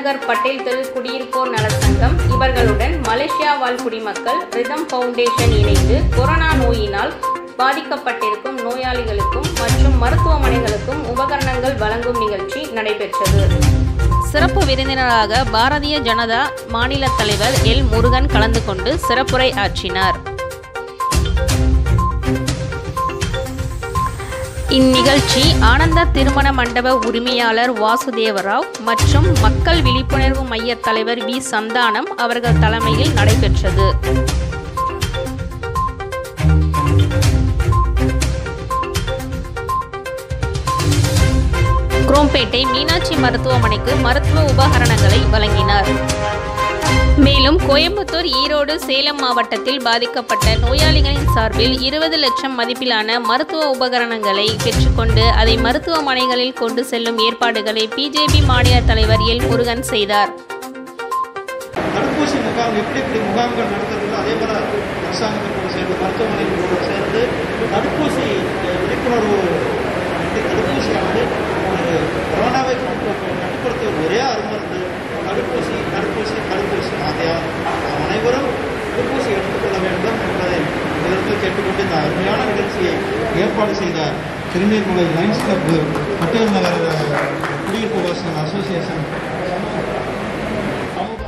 நகர் பட்டேல் தெரு குடியிருப்போர் நலச்சங்கம் இவர்களுடன் மலேசியா வாழ் குடிமக்கள் ரிதம் ஃபவுண்டேஷன் இணைந்து கொரோனா நோயினால் பாதிக்கப்பட்டிருக்கும் நோயாளிகளுக்கும் மற்றும் மருத்துவமனைகளுக்கும் உபகரணங்கள் வழங்கும் நிகழ்ச்சி நடைபெற்றது சிறப்பு விருந்தினராக பாரதிய ஜனதா மாநில தலைவர் எல் முருகன் கலந்து கொண்டு சிறப்புரை ஆற்றினார் இந்நிகழ்ச்சி ஆனந்த திருமண மண்டப உரிமையாளர் வாசுதேவராவ் மற்றும் மக்கள் விழிப்புணர்வு மைய தலைவர் வி சந்தானம் அவர்கள் தலைமையில் நடைபெற்றது குரோம்பேட்டை மீனாட்சி மருத்துவமனைக்கு மருத்துவ உபகரணங்களை வழங்கினார் மேலும் கோயம்புத்தூர் ஈரோடு சேலம் மாவட்டத்தில் பாதிக்கப்பட்ட நோயாளிகளின் சார்பில் இருபது லட்சம் மதிப்பிலான மருத்துவ உபகரணங்களை பெற்றுக்கொண்டு அதை மருத்துவமனைகளில் கொண்டு செல்லும் ஏற்பாடுகளை பிஜேபி மாநில தலைவர் எல் முருகன் செய்தார் தடுப்பூசி முகாம் எப்படி எப்படி முகாம்கள் நடத்துறதுல அதே போல அரசாங்கத்தோடு சேர்ந்து மருத்துவமனைகளோடு சேர்ந்து தடுப்பூசி அஹ், விழிப்புணர்வு நடத்தி தடுப்பூசியானது ஒரு கொரோனாவை கட்டு- கட்டுப்படுத்தும் ஒரே அருமருந்து தடுப்பூசி தடுப்பூசி தடுப்பூசி ஆகையால் நாம் அனைவரும் தடுப்பூசி எடுத்துக்கொள்ள வேண்டும் என்பதை இதற்கு கேட்டுக்கொண்டு இந்த அருமையான நிகழ்ச்சியை ஏற்பாடு செய்த திருநீர்மலை லைன்ஸ் கிளப் பட்டேல் நகர் அஹ், குடியிருப்பு வாசகர் அசோசியேஷன் சமூக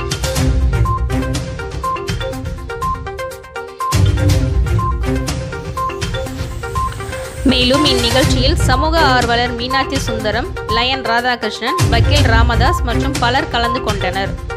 மேலும் இந்நிகழ்ச்சியில் சமூக ஆர்வலர் மீனாட்சி சுந்தரம் லயன் ராதாகிருஷ்ணன் வக்கீல் ராமதாஸ் மற்றும் பலர் கலந்து கொண்டனர்